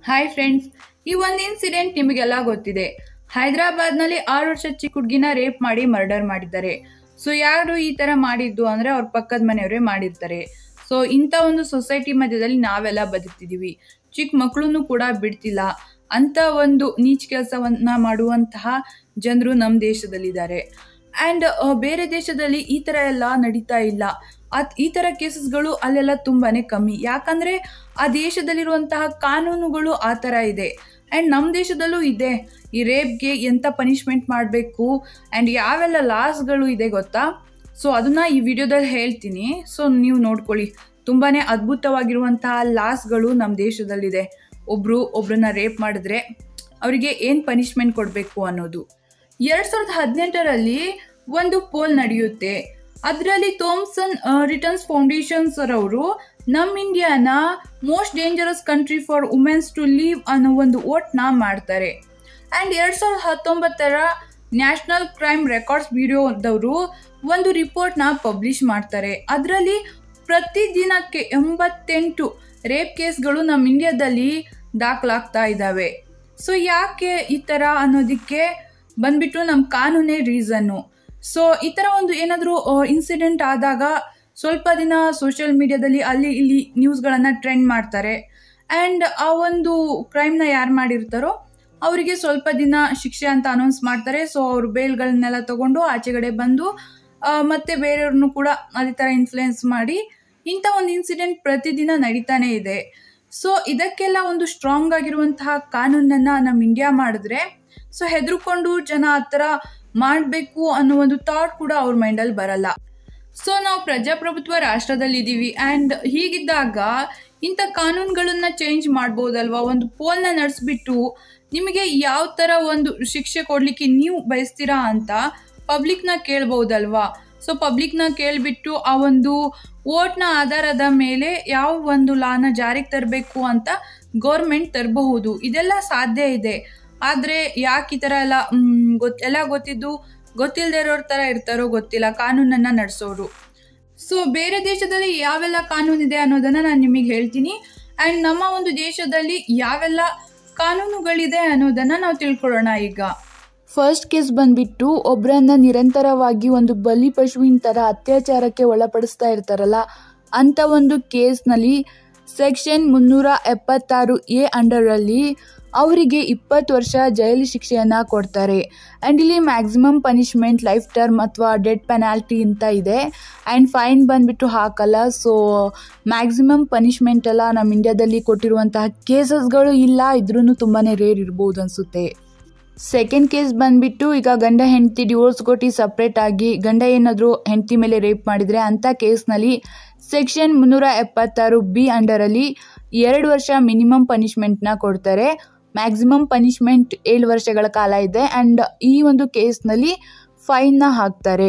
hi friends ಈ ಒಂದು incident ನಿಮಗೆಲ್ಲ ಗೊತ್ತಿದೆ ಹೈದರಾಬಾದ್ನಲ್ಲಿ ಆರು ವರ್ಷ ಚಿಕ್ಕ ಹುಡುಗಿನ ರೇಪ್ ಮಾಡಿ ಮರ್ಡರ್ ಮಾಡಿದ್ದಾರೆ ಸೊ ಯಾರು ಈ ಥರ ಮಾಡಿದ್ದು ಅಂದರೆ ಅವ್ರ ಪಕ್ಕದ ಮನೆಯವರೇ ಮಾಡಿರ್ತಾರೆ ಸೊ ಇಂಥ ಒಂದು ಸೊಸೈಟಿ ಮಧ್ಯದಲ್ಲಿ ನಾವೆಲ್ಲ ಬದುಕ್ತಿದ್ದೀವಿ ಚಿಕ್ಕ ಮಕ್ಕಳನ್ನು ಕೂಡ ಬಿಡ್ತಿಲ್ಲ ಅಂಥ ಒಂದು ನೀಚ್ ಕೆಲಸವನ್ನ ಮಾಡುವಂತಹ ಜನರು ನಮ್ಮ ದೇಶದಲ್ಲಿದ್ದಾರೆ ಆ್ಯಂಡ್ ಬೇರೆ ದೇಶದಲ್ಲಿ ಈ ಥರ ಎಲ್ಲ ನಡೀತಾ ಇಲ್ಲ ಅದ್ ಈ ಥರ ಕೇಸಸ್ಗಳು ಅಲ್ಲೆಲ್ಲ ತುಂಬಾ ಕಮ್ಮಿ ಯಾಕಂದರೆ ಆ ದೇಶದಲ್ಲಿರುವಂತಹ ಕಾನೂನುಗಳು ಆ ಥರ ಇದೆ ಆ್ಯಂಡ್ ನಮ್ಮ ದೇಶದಲ್ಲೂ ಇದೆ ಈ ರೇಪ್ಗೆ ಎಂಥ ಪನಿಷ್ಮೆಂಟ್ ಮಾಡಬೇಕು ಆ್ಯಂಡ್ ಯಾವೆಲ್ಲ ಲಾಸ್ಗಳು ಇದೆ ಗೊತ್ತಾ ಸೊ ಅದನ್ನು ಈ ವಿಡಿಯೋದಲ್ಲಿ ಹೇಳ್ತೀನಿ ಸೊ ನೀವು ನೋಡ್ಕೊಳ್ಳಿ ತುಂಬಾ ಅದ್ಭುತವಾಗಿರುವಂತಹ ಲಾಸ್ಗಳು ನಮ್ಮ ದೇಶದಲ್ಲಿದೆ ಒಬ್ಬರು ಒಬ್ಬರನ್ನ ರೇಪ್ ಮಾಡಿದ್ರೆ ಅವರಿಗೆ ಏನು ಪನಿಷ್ಮೆಂಟ್ ಕೊಡಬೇಕು ಅನ್ನೋದು ಎರಡು ಸಾವಿರದ ಹದಿನೆಂಟರಲ್ಲಿ ಒಂದು ಪೋಲ್ ನಡೆಯುತ್ತೆ ಅದರಲ್ಲಿ ಥೋಮ್ಸನ್ ರಿಟರ್ನ್ಸ್ ಫೌಂಡೇಶನ್ಸ್ ಅವರು ನಮ್ಮ ಇಂಡಿಯಾನ most dangerous country for womens to leave ಅನ್ನೋ ಒಂದು ಓಟ್ನ ಮಾಡ್ತಾರೆ ಆ್ಯಂಡ್ ಎರಡು ಸಾವಿರದ ಹತ್ತೊಂಬತ್ತರ ನ್ಯಾಷನಲ್ ಕ್ರೈಮ್ ರೆಕಾರ್ಡ್ಸ್ ಬ್ಯೂರೋದವರು ಒಂದು ರಿಪೋರ್ಟ್ನ ಪಬ್ಲಿಷ್ ಮಾಡ್ತಾರೆ ಅದರಲ್ಲಿ ಪ್ರತಿದಿನಕ್ಕೆ ಎಂಬತ್ತೆಂಟು ರೇಪ್ ಕೇಸ್ಗಳು ನಮ್ಮ ಇಂಡಿಯಾದಲ್ಲಿ ದಾಖಲಾಗ್ತಾ ಇದ್ದಾವೆ ಸೊ ಯಾಕೆ ಈ ಥರ ಅನ್ನೋದಕ್ಕೆ ಬಂದ್ಬಿಟ್ಟು ನಮ್ಮ ಕಾನೂನೇ ರೀಸನ್ನು ಸೊ ಈ ಥರ ಒಂದು ಏನಾದರೂ ಇನ್ಸಿಡೆಂಟ್ ಆದಾಗ ಸ್ವಲ್ಪ ದಿನ ಸೋಷಿಯಲ್ ಮೀಡಿಯಾದಲ್ಲಿ ಅಲ್ಲಿ ಇಲ್ಲಿ ನ್ಯೂಸ್ಗಳನ್ನು ಟ್ರೆಂಡ್ ಮಾಡ್ತಾರೆ ಆ್ಯಂಡ್ ಆ ಒಂದು ಕ್ರೈಮ್ನ ಯಾರು ಮಾಡಿರ್ತಾರೋ ಅವರಿಗೆ ಸ್ವಲ್ಪ ದಿನ ಶಿಕ್ಷೆ ಅಂತ ಅನೌನ್ಸ್ ಮಾಡ್ತಾರೆ ಸೊ ಅವರು ಬೇಲ್ಗಳನ್ನೆಲ್ಲ ತಗೊಂಡು ಆಚೆಗಡೆ ಬಂದು ಆ, ಮತ್ತೆ ಬೇರೆಯವ್ರನ್ನೂ ಕೂಡ ಅದೇ ಥರ ಇನ್ಫ್ಲುಯೆನ್ಸ್ ಮಾಡಿ ಇಂಥ ಒಂದು ಇನ್ಸಿಡೆಂಟ್ ಪ್ರತಿದಿನ ನಡೀತಾನೆ ಇದೆ ಸೊ ಇದಕ್ಕೆಲ್ಲ ಒಂದು ಸ್ಟ್ರಾಂಗ್ ಆಗಿರುವಂತಹ ಕಾನೂನನ್ನು ನಮ್ಮ ಇಂಡಿಯಾ ಮಾಡಿದ್ರೆ ಸೊ ಹೆದರ್ಕೊಂಡು ಜನ ಆ ಥರ ಮಾಡಬೇಕು ಅನ್ನೋ ಒಂದು ಥಾಟ್ ಕೂಡ ಅವ್ರ ಮೈಂಡಲ್ಲಿ ಬರಲ್ಲ ಸೊ ನಾವು ಪ್ರಜಾಪ್ರಭುತ್ವ ರಾಷ್ಟ್ರದಲ್ಲಿದ್ದೀವಿ ಆ್ಯಂಡ್ ಹೀಗಿದ್ದಾಗ ಇಂಥ ಕಾನೂನುಗಳನ್ನ ಚೇಂಜ್ ಮಾಡ್ಬೋದಲ್ವಾ ಒಂದು ಪೋಲ್ನ ನಡೆಸ್ಬಿಟ್ಟು ನಿಮಗೆ ಯಾವ ಥರ ಒಂದು ಶಿಕ್ಷೆ ಕೊಡಲಿಕ್ಕೆ ನೀವು ಬಯಸ್ತೀರಾ ಅಂತ ಪಬ್ಲಿಕ್ನ ಕೇಳ್ಬೋದಲ್ವಾ ಸೊ ಪಬ್ಲಿಕ್ನ ಕೇಳಿಬಿಟ್ಟು ಆ ಒಂದು ಓಟ್ನ ಆಧಾರದ ಮೇಲೆ ಯಾವ ಒಂದು ಲಾನ ಜಾರಿಗೆ ತರಬೇಕು ಅಂತ ಗೌರ್ಮೆಂಟ್ ತರಬಹುದು ಇದೆಲ್ಲ ಸಾಧ್ಯ ಇದೆ ಆದರೆ ಯಾಕೆ ಈ ಥರ ಎಲ್ಲ ಮ್, ಗೊತ್ ಎಲ್ಲ ಗೊತ್ತಿದ್ದು ಗೊತ್ತಿಲ್ಲದೆ ಇರೋರ ಥರ ಇರ್ತಾರೋ ಗೊತ್ತಿಲ್ಲ ಕಾನೂನನ್ನು ನಡೆಸೋರು ಸೊ ಬೇರೆ ದೇಶದಲ್ಲಿ ಯಾವೆಲ್ಲ ಕಾನೂನಿದೆ ಅನ್ನೋದನ್ನು ನಾನು ನಿಮಗೆ ಹೇಳ್ತೀನಿ ಆ್ಯಂಡ್ ನಮ್ಮ ಒಂದು ದೇಶದಲ್ಲಿ ಯಾವೆಲ್ಲ ಕಾನೂನುಗಳಿದೆ ಅನ್ನೋದನ್ನು ನಾವು ತಿಳ್ಕೊಳ್ಳೋಣ ಈಗ ಫಸ್ಟ್ ಕೇಸ್ ಬಂದ್ಬಿಟ್ಟು ಒಬ್ಬರನ್ನ ನಿರಂತರವಾಗಿ ಒಂದು ಬಲಿ ಪಶುವಿನ ಥರ ಅತ್ಯಾಚಾರಕ್ಕೆ ಒಳಪಡಿಸ್ತಾ ಇರ್ತಾರಲ್ಲ ಅಂಥ ಒಂದು ಕೇಸ್ನಲ್ಲಿ ಸೆಕ್ಷನ್ ಮುನ್ನೂರ ಎಪ್ಪತ್ತಾರು ಎ ಅಂಡರಲ್ಲಿ ಅವರಿಗೆ ಇಪ್ಪತ್ತು ವರ್ಷ ಜೈಲು ಶಿಕ್ಷೆಯನ್ನು ಕೊಡ್ತಾರೆ ಆ್ಯಂಡ್ ಇಲ್ಲಿ ಮ್ಯಾಕ್ಸಿಮಮ್ ಪನಿಷ್ಮೆಂಟ್ ಲೈಫ್ ಟರ್ಮ್ ಅಥವಾ ಡೆಡ್ ಪೆನಾಲ್ಟಿ ಅಂತ ಇದೆ ಆ್ಯಂಡ್ ಫೈನ್ ಬಂದ್ಬಿಟ್ಟು ಹಾಕಲ್ಲ ಸೊ ಮ್ಯಾಕ್ಸಿಮಮ್ ಪನಿಷ್ಮೆಂಟ್ ಎಲ್ಲ ನಮ್ಮ ಇಂಡಿಯಾದಲ್ಲಿ ಕೊಟ್ಟಿರುವಂತಹ ಕೇಸಸ್ಗಳು ಇಲ್ಲ ಇದ್ರೂ ತುಂಬಾ ರೇರ್ ಇರ್ಬೋದು ಅನಿಸುತ್ತೆ ಸೆಕೆಂಡ್ ಕೇಸ್ ಬಂದ್ಬಿಟ್ಟು ಈಗ ಗಂಡ ಹೆಂಡತಿ ಡಿವೋರ್ಸ್ ಕೊಟ್ಟು ಸಪ್ರೇಟ್ ಆಗಿ ಗಂಡ ಏನಾದರೂ ಹೆಂಡತಿ ಮೇಲೆ ರೇಪ್ ಮಾಡಿದರೆ ಅಂಥ ಕೇಸ್ನಲ್ಲಿ ಸೆಕ್ಷನ್ ಮುನ್ನೂರ ಎಪ್ಪತ್ತಾರು ಬಿ ಅಂಡರಲ್ಲಿ ಎರಡು ವರ್ಷ ಮಿನಿಮಮ್ ಪನಿಷ್ಮೆಂಟ್ನ ಕೊಡ್ತಾರೆ ಮ್ಯಾಕ್ಸಿಮಮ್ ಪನಿಷ್ಮೆಂಟ್ ಏಳು ವರ್ಷಗಳ ಕಾಲ ಇದೆ ಆ್ಯಂಡ್ ಈ ಒಂದು ಕೇಸ್ನಲ್ಲಿ ಫೈನ್ನ ಹಾಕ್ತಾರೆ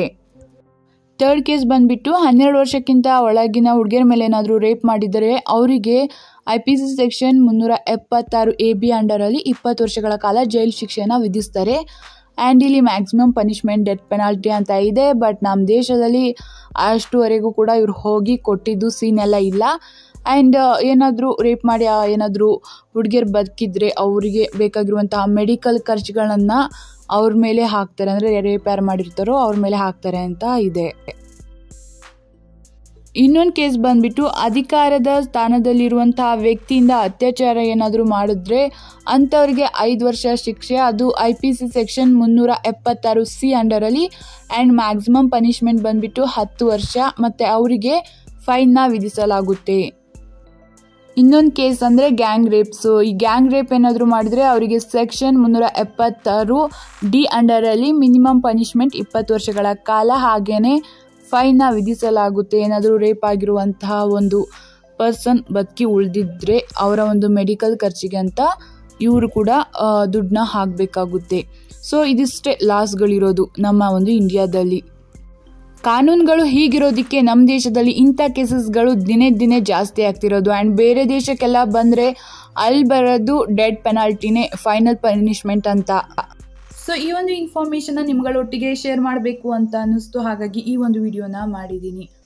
ಥರ್ಡ್ ಕೇಸ್ ಬಂದ್ಬಿಟ್ಟು ಹನ್ನೆರಡು ವರ್ಷಕ್ಕಿಂತ ಒಳಗಿನ ಹುಡುಗಿಯರ ಮೇಲೆ ಏನಾದರೂ ರೇಪ್ ಮಾಡಿದರೆ ಅವರಿಗೆ ಐ ಪಿ ಸಿ ಸೆಕ್ಷನ್ ಮುನ್ನೂರ ಎಪ್ಪತ್ತಾರು ಎ ಬಿ ಅಂಡರಲ್ಲಿ ಇಪ್ಪತ್ತು ವರ್ಷಗಳ ಕಾಲ ಜೈಲು ಶಿಕ್ಷೆಯನ್ನು ವಿಧಿಸ್ತಾರೆ ಆ್ಯಂಡ್ ಇಲ್ಲಿ ಮ್ಯಾಕ್ಸಿಮಮ್ ಪನಿಷ್ಮೆಂಟ್ ಡೆತ್ ಪೆನಾಲ್ಟಿ ಅಂತ ಇದೆ ಬಟ್ ನಮ್ಮ ದೇಶದಲ್ಲಿ ಅಷ್ಟುವರೆಗೂ ಕೂಡ ಇವ್ರು ಹೋಗಿ ಕೊಟ್ಟಿದ್ದು ಸೀನ್ ಎಲ್ಲ ಇಲ್ಲ ಆ್ಯಂಡ್ ಏನಾದರೂ ರೇಪ್ ಮಾಡಿ ಏನಾದರೂ ಹುಡುಗಿಯರು ಬದುಕಿದ್ರೆ ಅವರಿಗೆ ಬೇಕಾಗಿರುವಂತಹ ಮೆಡಿಕಲ್ ಖರ್ಚುಗಳನ್ನು ಅವ್ರ ಮೇಲೆ ಹಾಕ್ತಾರೆ ಅಂದರೆ ರೇಪ್ ಯಾರು ಮಾಡಿರ್ತಾರೋ ಅವ್ರ ಮೇಲೆ ಹಾಕ್ತಾರೆ ಅಂತ ಇದೆ ಇನ್ನೊಂದು ಕೇಸ್ ಬಂದ್ಬಿಟ್ಟು ಅಧಿಕಾರದ ಸ್ಥಾನದಲ್ಲಿರುವಂತಹ ವ್ಯಕ್ತಿಯಿಂದ ಅತ್ಯಾಚಾರ ಏನಾದರೂ ಮಾಡಿದ್ರೆ ಅಂಥವ್ರಿಗೆ ಐದು ವರ್ಷ ಶಿಕ್ಷೆ ಅದು ಐ ಪಿ ಸಿ ಸೆಕ್ಷನ್ ಮುನ್ನೂರ ಎಪ್ಪತ್ತಾರು ಸಿ ಅಂಡರಲ್ಲಿ ಆ್ಯಂಡ್ ಮ್ಯಾಕ್ಸಿಮಮ್ ಪನಿಷ್ಮೆಂಟ್ ಬಂದ್ಬಿಟ್ಟು ಹತ್ತು ವರ್ಷ ಮತ್ತು ಅವರಿಗೆ ಫೈನ್ನ ವಿಧಿಸಲಾಗುತ್ತೆ ಇನ್ನೊಂದು ಕೇಸ್ ಅಂದರೆ ಗ್ಯಾಂಗ್ ರೇಪ್ಸು ಈ ಗ್ಯಾಂಗ್ ರೇಪ್ ಏನಾದರೂ ಮಾಡಿದರೆ ಅವರಿಗೆ ಸೆಕ್ಷನ್ ಮುನ್ನೂರ ಎಪ್ಪತ್ತಾರು ಡಿ ಅಂಡರಲ್ಲಿ ಮಿನಿಮಮ್ ಪನಿಷ್ಮೆಂಟ್ ಇಪ್ಪತ್ತು ವರ್ಷಗಳ ಕಾಲ ಹಾಗೆಯೇ ಫೈನ್ನ ವಿಧಿಸಲಾಗುತ್ತೆ ಏನಾದರೂ ರೇಪ್ ಆಗಿರುವಂತಹ ಒಂದು ಪರ್ಸನ್ ಬದುಕಿ ಉಳಿದಿದ್ರೆ ಅವರ ಒಂದು ಮೆಡಿಕಲ್ ಖರ್ಚಿಗೆ ಅಂತ ಇವರು ಕೂಡ ದುಡ್ಡನ್ನ ಹಾಕಬೇಕಾಗುತ್ತೆ ಸೊ ಇದಿಷ್ಟೇ ಲಾಸ್ಗಳಿರೋದು ನಮ್ಮ ಒಂದು ಇಂಡಿಯಾದಲ್ಲಿ ಕಾನೂನುಗಳು ಹೀಗಿರೋದಕ್ಕೆ ನಮ್ಮ ದೇಶದಲ್ಲಿ ಇಂಥ ಕೇಸಸ್ಗಳು ದಿನೇ ದಿನೇ ಜಾಸ್ತಿ ಆಗ್ತಿರೋದು ಆ್ಯಂಡ್ ಬೇರೆ ದೇಶಕ್ಕೆಲ್ಲ ಬಂದರೆ ಅಲ್ಲಿ ಬರೋದು ಡೆಡ್ ಪೆನಾಲ್ಟಿನೇ ಫೈನಲ್ ಪನಿಷ್ಮೆಂಟ್ ಅಂತ ಸೊ ಈ ಒಂದು ಇನ್ಫಾರ್ಮೇಷನ್ನ ನಿಮ್ಗಳೊಟ್ಟಿಗೆ ಶೇರ್ ಮಾಡಬೇಕು ಅಂತ ಅನ್ನಿಸ್ತು ಹಾಗಾಗಿ ಈ ಒಂದು ವಿಡಿಯೋನ ಮಾಡಿದ್ದೀನಿ